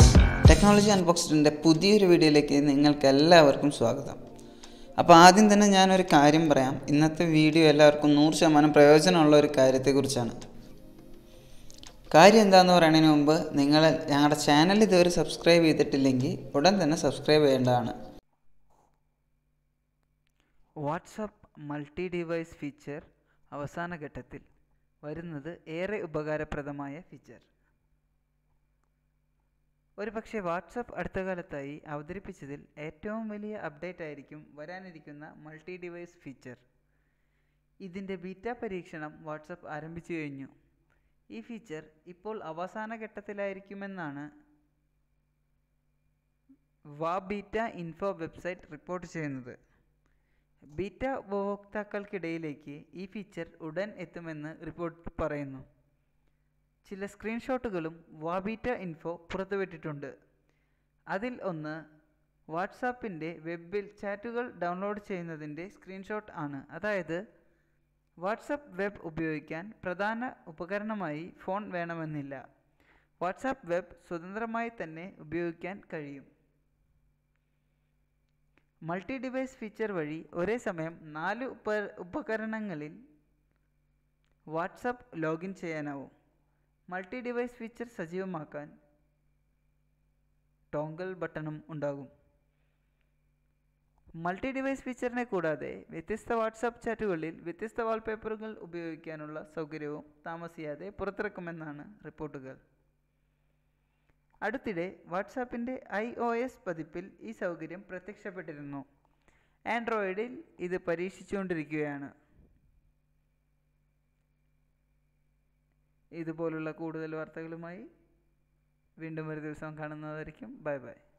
technology അൺബോക്സ്ഡിൻ്റെ പുതിയൊരു വീഡിയോയിലേക്ക് നിങ്ങൾക്ക് എല്ലാവർക്കും സ്വാഗതം അപ്പോൾ ആദ്യം തന്നെ ഞാനൊരു കാര്യം പറയാം ഇന്നത്തെ വീഡിയോ എല്ലാവർക്കും നൂറ് ശതമാനം പ്രയോജനമുള്ള ഒരു കാര്യത്തെക്കുറിച്ചാണ് കാര്യം എന്താണെന്ന് പറയുന്നതിന് മുമ്പ് നിങ്ങൾ ഞങ്ങളുടെ ചാനൽ ഇതുവരെ സബ്സ്ക്രൈബ് ചെയ്തിട്ടില്ലെങ്കിൽ ഉടൻ തന്നെ സബ്സ്ക്രൈബ് ചെയ്യേണ്ടതാണ് വാട്സപ്പ് മൾട്ടി ഡിവൈസ് ഫീച്ചർ അവസാന ഘട്ടത്തിൽ വരുന്നത് ഏറെ ഉപകാരപ്രദമായ ഫീച്ചർ ഒരുപക്ഷെ വാട്സപ്പ് അടുത്ത കാലത്തായി അവതരിപ്പിച്ചതിൽ ഏറ്റവും വലിയ അപ്ഡേറ്റ് ആയിരിക്കും വരാനിരിക്കുന്ന മൾട്ടി ഡിവൈസ് ഫീച്ചർ ഇതിൻ്റെ ബീറ്റ പരീക്ഷണം വാട്സപ്പ് ആരംഭിച്ചു കഴിഞ്ഞു ഈ ഫീച്ചർ ഇപ്പോൾ അവസാന ഘട്ടത്തിലായിരിക്കുമെന്നാണ് വാ ബീറ്റ ഇൻഫോ വെബ്സൈറ്റ് റിപ്പോർട്ട് ചെയ്യുന്നത് ബീറ്റ ഉപഭോക്താക്കൾക്കിടയിലേക്ക് ഈ ഫീച്ചർ ഉടൻ എത്തുമെന്ന് റിപ്പോർട്ട് പറയുന്നു ചില സ്ക്രീൻഷോട്ടുകളും വാബീറ്റ ഇൻഫോ പുറത്തുവിട്ടിട്ടുണ്ട് അതിൽ ഒന്ന് വാട്സാപ്പിൻ്റെ വെബിൽ ചാറ്റുകൾ ഡൗൺലോഡ് ചെയ്യുന്നതിൻ്റെ സ്ക്രീൻഷോട്ട് ആണ് അതായത് വാട്സപ്പ് വെബ് ഉപയോഗിക്കാൻ പ്രധാന ഉപകരണമായി ഫോൺ വേണമെന്നില്ല വാട്സാപ്പ് വെബ് സ്വതന്ത്രമായി തന്നെ ഉപയോഗിക്കാൻ കഴിയും മൾട്ടി ഡിവൈസ് ഫീച്ചർ വഴി ഒരേ സമയം നാല് ഉപ ഉപകരണങ്ങളിൽ വാട്സപ്പ് ലോഗിൻ ചെയ്യാനാവും മൾട്ടി ഡിവൈസ് ഫീച്ചർ സജീവമാക്കാൻ ടോങ്കൽ ബട്ടണും ഉണ്ടാകും മൾട്ടി ഡിവൈസ് ഫീച്ചറിനെ കൂടാതെ വ്യത്യസ്ത വാട്സാപ്പ് ചാറ്റുകളിൽ വ്യത്യസ്ത വാൾപേപ്പറുകൾ ഉപയോഗിക്കാനുള്ള സൗകര്യവും താമസിയാതെ പുറത്തിറക്കുമെന്നാണ് റിപ്പോർട്ടുകൾ അടുത്തിടെ വാട്സാപ്പിൻ്റെ ഐ ഒ എസ് പതിപ്പിൽ ഈ സൗകര്യം പ്രത്യക്ഷപ്പെട്ടിരുന്നു ആൻഡ്രോയിഡിൽ ഇത് പരീക്ഷിച്ചുകൊണ്ടിരിക്കുകയാണ് ഇതുപോലുള്ള കൂടുതൽ വാർത്തകളുമായി വീണ്ടും ഒരു ദിവസം കാണുന്നതായിരിക്കും ബൈ ബൈ